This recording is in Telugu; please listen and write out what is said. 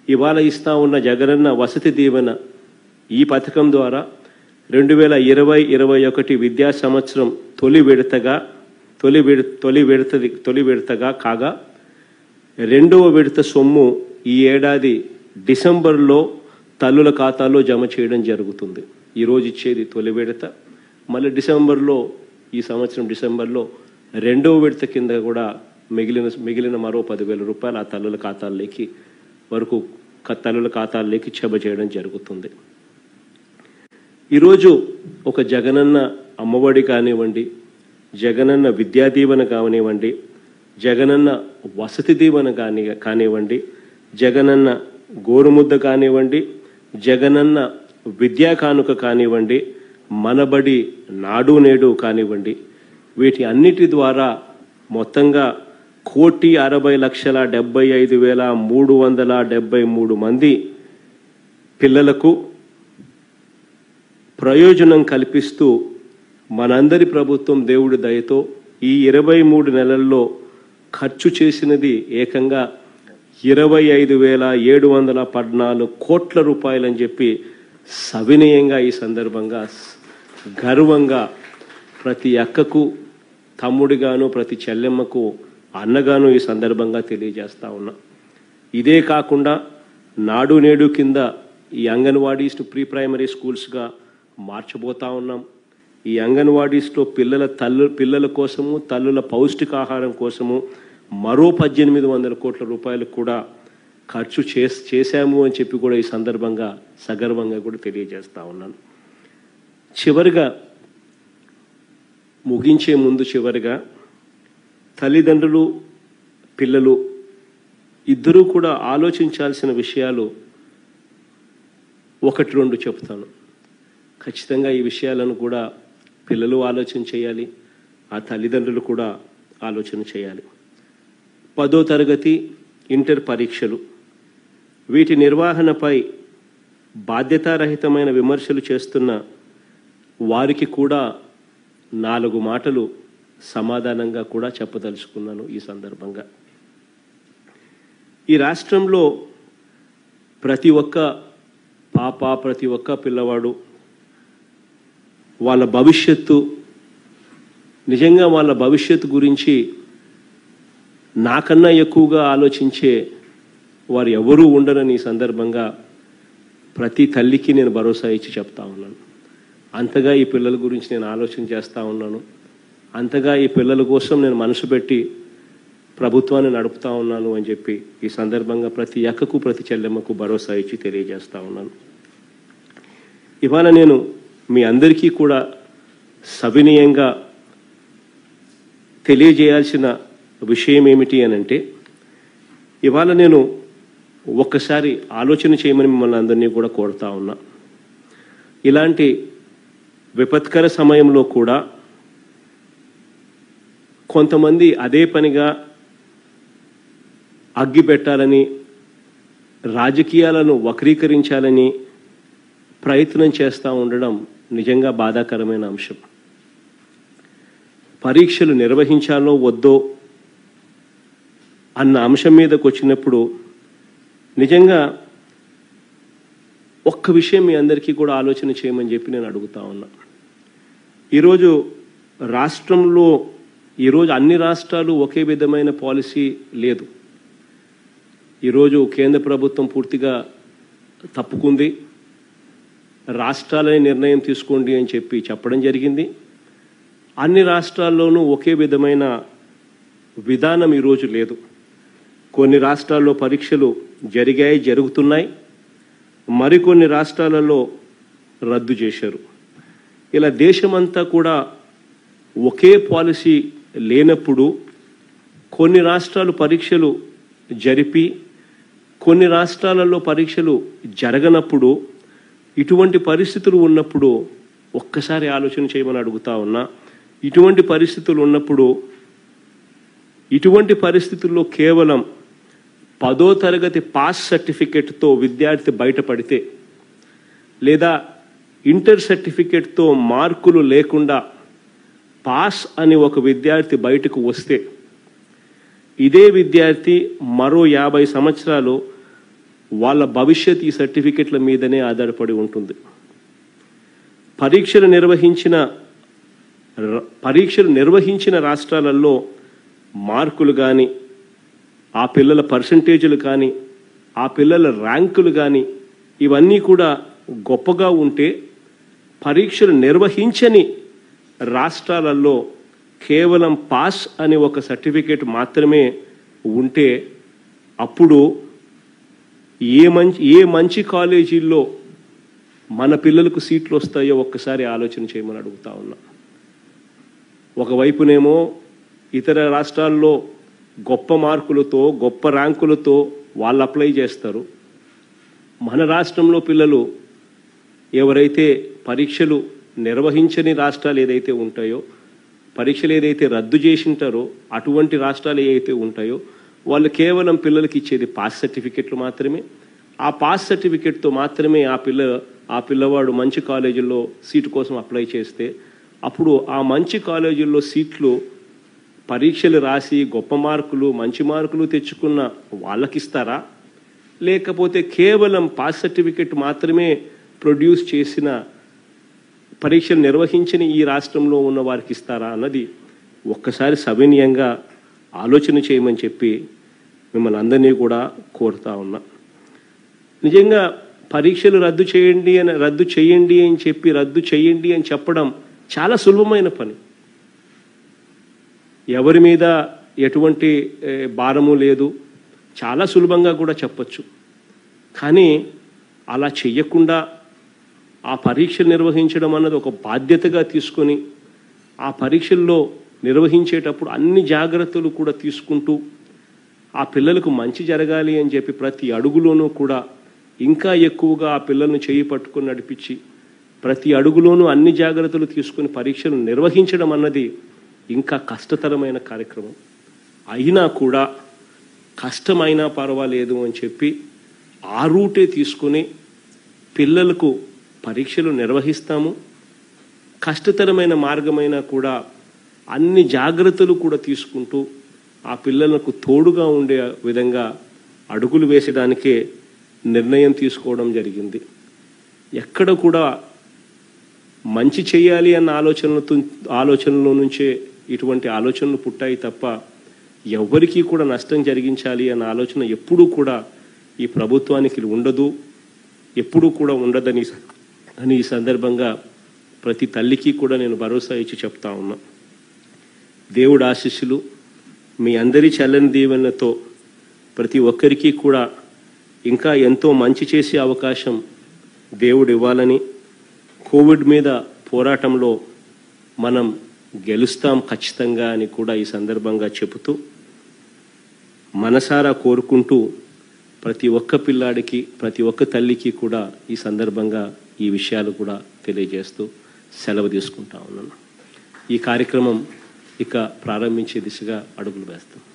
ఇవాళ ఇస్తా ఉన్న జగనన్న వసతి దీవెన ఈ పథకం ద్వారా రెండు వేల ఇరవై ఇరవై ఒకటి విద్యా సంవత్సరం తొలి విడతగా తొలి విడ తొలి విడతది తొలి విడతగా కాగా రెండవ విడత సొమ్ము ఈ ఏడాది డిసెంబర్లో తల్లుల ఖాతాలో జమ చేయడం జరుగుతుంది ఈరోజు ఇచ్చేది తొలి విడత మళ్ళీ డిసెంబర్లో ఈ సంవత్సరం డిసెంబర్లో రెండవ విడత కింద కూడా మిగిలిన మిగిలిన మరో పదివేల రూపాయలు ఆ తల్లుల ఖాతాల్లోకి వరకు క- తల్లుల ఖాతాల్లోకి జమ చేయడం జరుగుతుంది ఈరోజు ఒక జగనన్న అమ్మఒడి కానివ్వండి జగనన్న విద్యా దీవెన కానివ్వండి జగనన్న వసతి దీవెన కాని కానివ్వండి జగనన్న గోరుముద్ద కానివ్వండి జగనన్న విద్యా కానుక కానివ్వండి మనబడి నాడు నేడు కానివ్వండి వీటి అన్నిటి ద్వారా మొత్తంగా కోటి అరవై లక్షల డెబ్బై ఐదు వేల మూడు వందల డెబ్బై మూడు మంది పిల్లలకు ప్రయోజనం కల్పిస్తూ మనందరి ప్రభుత్వం దేవుడి దయతో ఈ ఇరవై మూడు నెలల్లో ఖర్చు చేసినది ఏకంగా ఇరవై ఐదు వేల ఏడు వందల పద్నాలుగు కోట్ల రూపాయలని చెప్పి సవినయంగా ఈ సందర్భంగా గర్వంగా ప్రతి అక్కకు తమ్ముడిగాను ప్రతి చెల్లెమ్మకు అన్నగాను ఈ సందర్భంగా తెలియజేస్తా ఉన్నా ఇదే కాకుండా నాడు నేడు కింద ఈ అంగన్వాడీస్ టు ప్రీ ప్రైమరీ స్కూల్స్గా మార్చబోతా ఉన్నాం ఈ అంగన్వాడీస్లో పిల్లల తల్లు పిల్లల కోసము తల్లుల పౌష్టికాహారం కోసము మరో పద్దెనిమిది వందల కోట్ల రూపాయలు కూడా ఖర్చు చేస్ చేశాము అని చెప్పి కూడా ఈ సందర్భంగా సగర్వంగా కూడా తెలియజేస్తా ఉన్నాను చివరిగా ముగించే ముందు చివరిగా తల్లిదండ్రులు పిల్లలు ఇద్దరూ కూడా ఆలోచించాల్సిన విషయాలు ఒకటి రెండు చెప్తాను ఖచ్చితంగా ఈ విషయాలను కూడా పిల్లలు ఆలోచన చేయాలి ఆ తల్లిదండ్రులు కూడా ఆలోచన చేయాలి పదో తరగతి ఇంటర్ పరీక్షలు వీటి నిర్వహణపై బాధ్యతారహితమైన విమర్శలు చేస్తున్న వారికి కూడా నాలుగు మాటలు సమాధానంగా కూడా చెప్పదలుచుకున్నాను ఈ సందర్భంగా ఈ రాష్ట్రంలో ప్రతి ఒక్క పాప ప్రతి ఒక్క పిల్లవాడు వాళ్ళ భవిష్యత్తు నిజంగా వాళ్ళ భవిష్యత్తు గురించి నాకన్నా ఎక్కువగా ఆలోచించే వారు ఎవరూ ఉండరని ఈ సందర్భంగా ప్రతి తల్లికి నేను భరోసా ఇచ్చి చెప్తా ఉన్నాను అంతగా ఈ పిల్లల గురించి నేను ఆలోచన చేస్తూ ఉన్నాను అంతగా ఈ పిల్లల కోసం నేను మనసు పెట్టి ప్రభుత్వాన్ని నడుపుతా ఉన్నాను అని చెప్పి ఈ సందర్భంగా ప్రతి అక్కకు ప్రతి చెల్లెమ్మకు భరోసా ఇచ్చి తెలియజేస్తా ఉన్నాను ఇవాళ నేను మీ అందరికీ కూడా సవినయంగా తెలియజేయాల్సిన విషయం ఏమిటి అని అంటే ఇవాళ నేను ఒక్కసారి ఆలోచన చేయమని మిమ్మల్ని అందరినీ కూడా కోరుతా ఉన్నా ఇలాంటి విపత్కర సమయంలో కూడా కొంతమంది అదే పనిగా అగ్గి పెట్టాలని రాజకీయాలను వక్రీకరించాలని ప్రయత్నం చేస్తూ ఉండడం నిజంగా బాధాకరమైన అంశం పరీక్షలు నిర్వహించాలో వద్దో అన్న అంశం మీదకి వచ్చినప్పుడు నిజంగా ఒక్క విషయం మీ అందరికీ కూడా ఆలోచన చేయమని చెప్పి నేను అడుగుతా ఉన్నా ఈరోజు రాష్ట్రంలో ఈరోజు అన్ని రాష్ట్రాలు ఒకే విధమైన పాలసీ లేదు ఈరోజు కేంద్ర ప్రభుత్వం పూర్తిగా తప్పుకుంది రాష్ట్రాలనే నిర్ణయం తీసుకోండి అని చెప్పి చెప్పడం జరిగింది అన్ని రాష్ట్రాల్లోనూ ఒకే విధమైన విధానం ఈరోజు లేదు కొన్ని రాష్ట్రాల్లో పరీక్షలు జరిగాయి జరుగుతున్నాయి మరికొన్ని రాష్ట్రాలలో రద్దు చేశారు ఇలా దేశమంతా కూడా ఒకే పాలసీ లేనప్పుడు కొన్ని రాష్ట్రాలు పరీక్షలు జరిపి కొన్ని రాష్ట్రాలలో పరీక్షలు జరగనప్పుడు ఇటువంటి పరిస్థితులు ఉన్నప్పుడు ఒక్కసారి ఆలోచన చేయమని అడుగుతా ఉన్నా ఇటువంటి పరిస్థితులు ఉన్నప్పుడు ఇటువంటి పరిస్థితుల్లో కేవలం పదో తరగతి పాస్ సర్టిఫికెట్తో విద్యార్థి బయటపడితే లేదా ఇంటర్ సర్టిఫికెట్తో మార్కులు లేకుండా పాస్ అని ఒక విద్యార్థి బయటకు వస్తే ఇదే విద్యార్థి మరో యాభై సంవత్సరాలు వాళ్ళ భవిష్యత్ ఈ సర్టిఫికెట్ల మీదనే ఆధారపడి ఉంటుంది పరీక్షలు నిర్వహించిన ర- పరీక్షలు నిర్వహించిన రాష్ట్రాలలో మార్కులు కానీ ఆ పిల్లల పర్సంటేజీలు కానీ ఆ పిల్లల ర్యాంకులు కానీ ఇవన్నీ కూడా గొప్పగా ఉంటే పరీక్షలు నిర్వహించని రాష్ట్రాలలో కేవలం పాస్ అనే ఒక సర్టిఫికేట్ మాత్రమే ఉంటే అప్పుడు ఏ మంచి ఏ మంచి కాలేజీల్లో మన పిల్లలకు సీట్లు వస్తాయో ఒక్కసారి ఆలోచన చేయమని అడుగుతా ఉన్నా ఒకవైపునేమో ఇతర రాష్ట్రాల్లో గొప్ప మార్కులతో గొప్ప ర్యాంకులతో వాళ్ళు అప్లై చేస్తారు మన రాష్ట్రంలో పిల్లలు ఎవరైతే పరీక్షలు నిర్వహించని రాష్ట్రాలు ఏదైతే ఉంటాయో పరీక్షలు ఏదైతే రద్దు చేసింటారో అటువంటి రాష్ట్రాలు ఏవైతే ఉంటాయో వాళ్ళు కేవలం పిల్లలకి ఇచ్చేది పాస్ సర్టిఫికెట్లు మాత్రమే ఆ పాస్ సర్టిఫికెట్తో మాత్రమే ఆ పిల్ల ఆ పిల్లవాడు మంచి కాలేజీల్లో సీటు కోసం అప్లై చేస్తే అప్పుడు ఆ మంచి కాలేజీల్లో సీట్లు పరీక్షలు రాసి గొప్ప మార్కులు మంచి మార్కులు తెచ్చుకున్న వాళ్ళకిస్తారా లేకపోతే కేవలం పాస్ సర్టిఫికెట్ మాత్రమే ప్రొడ్యూస్ చేసిన పరీక్షలు నిర్వహించని ఈ రాష్ట్రంలో ఉన్న వారికి ఇస్తారా అన్నది ఒక్కసారి సవినీయంగా ఆలోచన చేయమని చెప్పి మిమ్మల్ని అందరినీ కూడా కోరుతా ఉన్నా నిజంగా పరీక్షలు రద్దు చేయండి అని రద్దు చేయండి అని చెప్పి రద్దు చేయండి అని చెప్పడం చాలా సులభమైన పని ఎవరి మీద ఎటువంటి ఏ, భారము లేదు చాలా సులభంగా కూడా చెప్పచ్చు కానీ అలా చెయ్యకుండా ఆ పరీక్షలు నిర్వహించడం అన్నది ఒక బాధ్యతగా తీసుకొని ఆ పరీక్షల్లో నిర్వహించేటప్పుడు అన్ని జాగ్రత్తలు కూడా తీసుకుంటూ ఆ పిల్లలకు మంచి జరగాలి అని చెప్పి ప్రతి అడుగులోనూ కూడా ఇంకా ఎక్కువగా ఆ పిల్లల్ని చేయి పట్టుకొని నడిపించి ప్రతి అడుగులోనూ అన్ని జాగ్రత్తలు తీసుకొని పరీక్షలు నిర్వహించడం అన్నది ఇంకా కష్టతరమైన కార్యక్రమం అయినా కూడా కష్టమైనా పర్వాలేదు అని చెప్పి ఆ రూటే తీసుకొని పిల్లలకు పరీక్షలు నిర్వహిస్తాము కష్టతరమైన మార్గమైనా కూడా అన్ని జాగ్రత్తలు కూడా తీసుకుంటూ ఆ పిల్లలకు తోడుగా ఉండే విధంగా అడుగులు వేసడానికే నిర్ణయం తీసుకోవడం జరిగింది ఎక్కడ కూడా మంచి చేయాలి అన్న ఆలోచనలతో ఆలోచనలో నుంచే ఇటువంటి ఆలోచనలు పుట్టాయి తప్ప ఎవరికీ కూడా నష్టం జరిగించాలి అన్న ఆలోచన ఎప్పుడూ కూడా ఈ ప్రభుత్వానికి ఉండదు ఎప్పుడూ కూడా ఉండదని అని ఈ సందర్భంగా ప్రతి తల్లికి కూడా నేను భరోసా ఇచ్చి చెప్తా ఉన్నా దేవుడు ఆశీస్సులు మీ అందరి చల్లని దీవెనలతో ప్రతి ఒక్కరికి కూడా ఇంకా ఎంతో మంచి చేసే అవకాశం దేవుడు ఇవ్వాలని కోవిడ్ మీద పోరాటంలో మనం గెలుస్తాం ఖచ్చితంగా అని కూడా ఈ సందర్భంగా చెబుతూ మనసారా కోరుకుంటూ ప్రతి ఒక్క పిల్లాడికి ప్రతి ఒక్క తల్లికి కూడా ఈ సందర్భంగా ఈ విషయాలు కూడా తెలియజేస్తూ సెలవు తీసుకుంటా ఉన్నాను ఈ కార్యక్రమం ఇక ప్రారంభించే దిశగా అడుగులు వేస్తాం